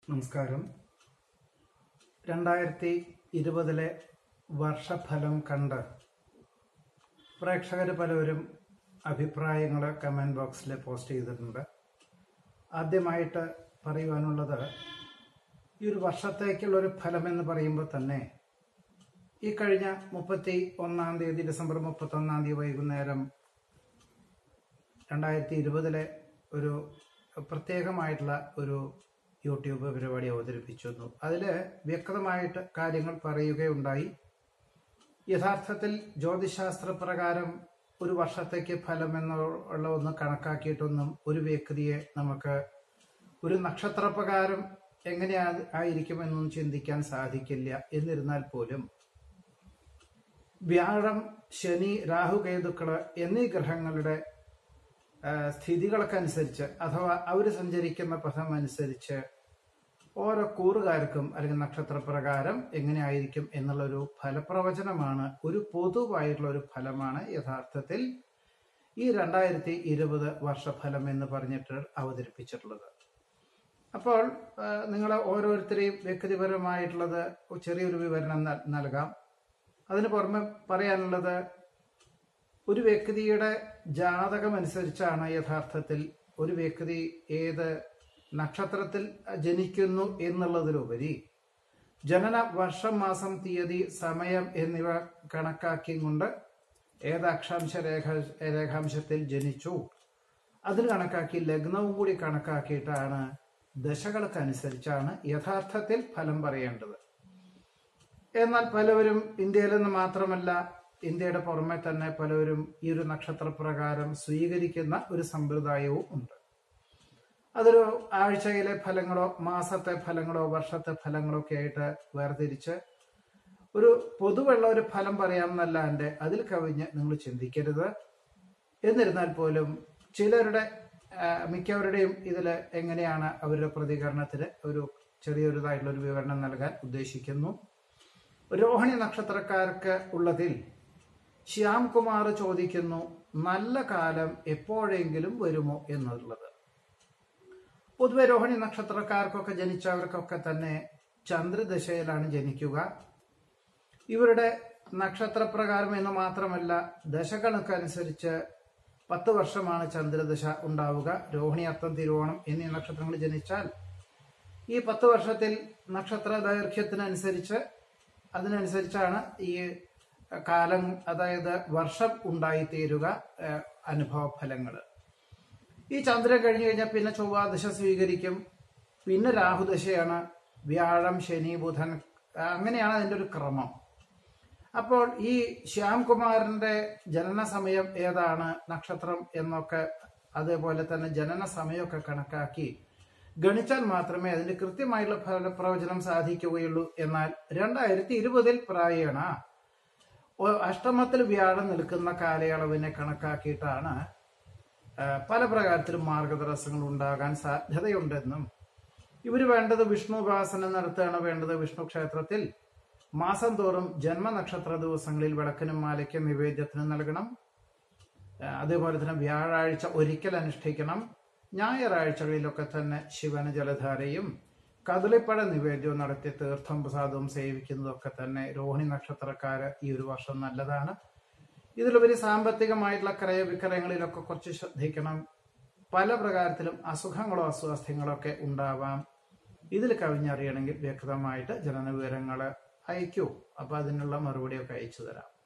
നമസ്കാരം രണ്ടായിരത്തി ഇരുപതിലെ വർഷഫലം കണ്ട് പ്രേക്ഷകർ പലവരും അഭിപ്രായങ്ങൾ കമൻറ്റ് ബോക്സിൽ പോസ്റ്റ് ചെയ്തിട്ടുണ്ട് ആദ്യമായിട്ട് പറയുവാനുള്ളത് ഈ ഒരു വർഷത്തേക്കുള്ള ഒരു ഫലം എന്ന് പറയുമ്പോൾ തന്നെ ഈ കഴിഞ്ഞ മുപ്പത്തി ഒന്നാം തീയതി ഡിസംബർ മുപ്പത്തൊന്നാം തീയതി വൈകുന്നേരം രണ്ടായിരത്തി ഇരുപതിലെ ഒരു പ്രത്യേകമായിട്ടുള്ള ഒരു യൂട്യൂബ് പരിപാടി അവതരിപ്പിച്ചിരുന്നു അതിൽ വ്യക്തമായിട്ട് കാര്യങ്ങൾ പറയുകയുണ്ടായി യഥാർത്ഥത്തിൽ ജ്യോതിശാസ്ത്ര പ്രകാരം ഒരു വർഷത്തേക്ക് ഫലം എന്നുള്ള ഒന്ന് കണക്കാക്കിയിട്ടൊന്നും ഒരു വ്യക്തിയെ നമുക്ക് ഒരു നക്ഷത്രപ്രകാരം എങ്ങനെ ആയിരിക്കുമെന്നൊന്നും ചിന്തിക്കാൻ സാധിക്കില്ല എന്നിരുന്നാൽ പോലും വ്യാഴം ശനി രാഹുകേതുക്കള് എന്നീ ഗ്രഹങ്ങളുടെ ആ, സ്ഥിതികൾക്കനുസരിച്ച് അഥവാ അവർ സഞ്ചരിക്കുന്ന പഥം അനുസരിച്ച് ഓരോ കൂറുകാർക്കും അല്ലെങ്കിൽ നക്ഷത്രപ്രകാരം എങ്ങനെയായിരിക്കും എന്നുള്ളൊരു ഫലപ്രവചനമാണ് ഒരു പൊതുവായിട്ടുള്ള ഒരു ഫലമാണ് യഥാർത്ഥത്തിൽ ഈ രണ്ടായിരത്തി ഇരുപത് വർഷഫലം എന്ന് പറഞ്ഞിട്ട് അവതരിപ്പിച്ചിട്ടുള്ളത് അപ്പോൾ നിങ്ങൾ ഓരോരുത്തരെയും വ്യക്തിപരമായിട്ടുള്ളത് ചെറിയൊരു വിവരണം നൽ- നൽകാം അതിന് പുറമെ പറയാനുള്ളത് ഒരു വ്യക്തിയുടെ ജാതകം അനുസരിച്ചാണ് യഥാർത്ഥത്തിൽ ഒരു വ്യക്തി ഏത് നക്ഷത്രത്തിൽ ജനിക്കുന്നു എന്നുള്ളതിലുപരി ജനന വർഷം മാസം തീയതി സമയം എന്നിവ കണക്കാക്കിക്കൊണ്ട് ഏത് അക്ഷാംശ രേഖ രേഖാംശത്തിൽ ജനിച്ചു അതിന് കണക്കാക്കി ലഗ്നവും കൂടി കണക്കാക്കിയിട്ടാണ് ദശകൾക്കനുസരിച്ചാണ് യഥാർത്ഥത്തിൽ ഫലം പറയേണ്ടത് എന്നാൽ പലവരും ഇന്ത്യയിൽ നിന്ന് മാത്രമല്ല ഇന്ത്യയുടെ പുറമെ തന്നെ പലവരും ഈ ഒരു നക്ഷത്രപ്രകാരം സ്വീകരിക്കുന്ന ഒരു സമ്പ്രദായവും ഉണ്ട് അതൊരു ആഴ്ചയിലെ ഫലങ്ങളോ മാസത്തെ ഫലങ്ങളോ വർഷത്തെ ഫലങ്ങളോ ഒക്കെ ആയിട്ട് വേർതിരിച്ച് ഒരു പൊതുവുള്ള ഒരു ഫലം പറയാമെന്നല്ലാണ്ട് അതിൽ കവിഞ്ഞ് നിങ്ങൾ ചിന്തിക്കരുത് എന്നിരുന്നാൽ പോലും ചിലരുടെ ആ, മിക്കവരുടെയും ഇതിൽ എങ്ങനെയാണ് അവരുടെ പ്രതികരണത്തിന് ഒരു ചെറിയൊരുതായിട്ടുള്ള ഒരു വിവരണം നൽകാൻ ഉദ്ദേശിക്കുന്നു രോഹിണി നക്ഷത്രക്കാർക്ക് ഉള്ളതിൽ ശ്യാം കുമാർ ചോദിക്കുന്നു നല്ല കാലം എപ്പോഴെങ്കിലും വരുമോ എന്നുള്ളത് പൊതുവെ രോഹിണി നക്ഷത്രക്കാർക്കൊക്കെ ജനിച്ചവർക്കൊക്കെ തന്നെ ചന്ദ്രദശയിലാണ് ജനിക്കുക ഇവരുടെ നക്ഷത്രപ്രകാരം എന്ന് മാത്രമല്ല ദശകണക്കനുസരിച്ച് പത്ത് വർഷമാണ് ചന്ദ്രദശ ഉണ്ടാവുക രോഹിണി അത്തം തിരുവോണം എന്നീ നക്ഷത്രങ്ങൾ ജനിച്ചാൽ ഈ പത്ത് വർഷത്തിൽ നക്ഷത്ര ദൈർഘ്യത്തിനനുസരിച്ച് അതിനനുസരിച്ചാണ് ഈ കാലം അതായത് വർഷം ഉണ്ടായിത്തീരുക ഏഹ്, അനുഭവ ഫലങ്ങൾ ഈ ചന്ദ്രൻ കഴിഞ്ഞു കഴിഞ്ഞാൽ പിന്നെ ചൊവ്വാദശ സ്വീകരിക്കും പിന്നെ രാഹുദശയാണ് വ്യാഴം ശനി ബുധൻ ആ, അങ്ങനെയാണ് അതിന്റെ ഒരു ക്രമം അപ്പോൾ ഈ ശ്യാംകുമാറിന്റെ ജനന സമയം ഏതാണ് നക്ഷത്രം എന്നൊക്കെ അതേപോലെ തന്നെ ജനന സമയമൊക്കെ കണക്കാക്കി ഗണിച്ചാൽ മാത്രമേ അതിന്റെ കൃത്യമായിട്ടുള്ള ഫലപ്രവചനം സാധിക്കുകയുള്ളൂ എന്നാൽ രണ്ടായിരത്തി ഇരുപതിൽ പ്രായണ ഒ- അഷ്ടമത്തിൽ വ്യാഴം നിൽക്കുന്ന കാലയളവിനെ കണക്കാക്കിയിട്ടാണ് ആ, പല പ്രകാരത്തിലും മാർഗതടസ്സങ്ങൾ ഉണ്ടാകാൻ സാധ്യതയുണ്ടെന്നും ഇവർ വേണ്ടത് വിഷ്ണു ഉപാസന നടത്തുകയാണ് വേണ്ടത് വിഷ്ണു ക്ഷേത്രത്തിൽ മാസം തോറും ജന്മനക്ഷത്ര ദിവസങ്ങളിൽ വിളക്കിനും മാലയ്ക്കും നിവേദ്യത്തിനും നൽകണം ആ, അതേപോലെ തന്നെ വ്യാഴാഴ്ച ഒരിക്കൽ അനുഷ്ഠിക്കണം ഞായറാഴ്ചകളിലൊക്കെ തന്നെ ശിവന് ജലധാരയും കദളിപ്പഴ നിവേദ്യവും നടത്തി തീർത്ഥം പ്രസാദവും സേവിക്കുന്നതൊക്കെ തന്നെ രോഹിണി നക്ഷത്രക്കാര് ഈ ഒരു വർഷം നല്ലതാണ് ഇതിലുപരി സാമ്പത്തികമായിട്ടുള്ള ക്രയവിക്രയങ്ങളിലൊക്കെ കുറച്ച് ശ്രദ്ധിക്കണം പല പ്രകാരത്തിലും അസുഖങ്ങളോ അസ്വാസ്ഥ്യങ്ങളോ ഒക്കെ ഉണ്ടാവാം ഇതിൽ കവിഞ്ഞറിയണമെങ്കിൽ വ്യക്തമായിട്ട് ജനന വിവരങ്ങൾ അയക്കൂ അപ്പൊ അതിനുള്ള മറുപടിയൊക്കെ അയച്ചു തരാം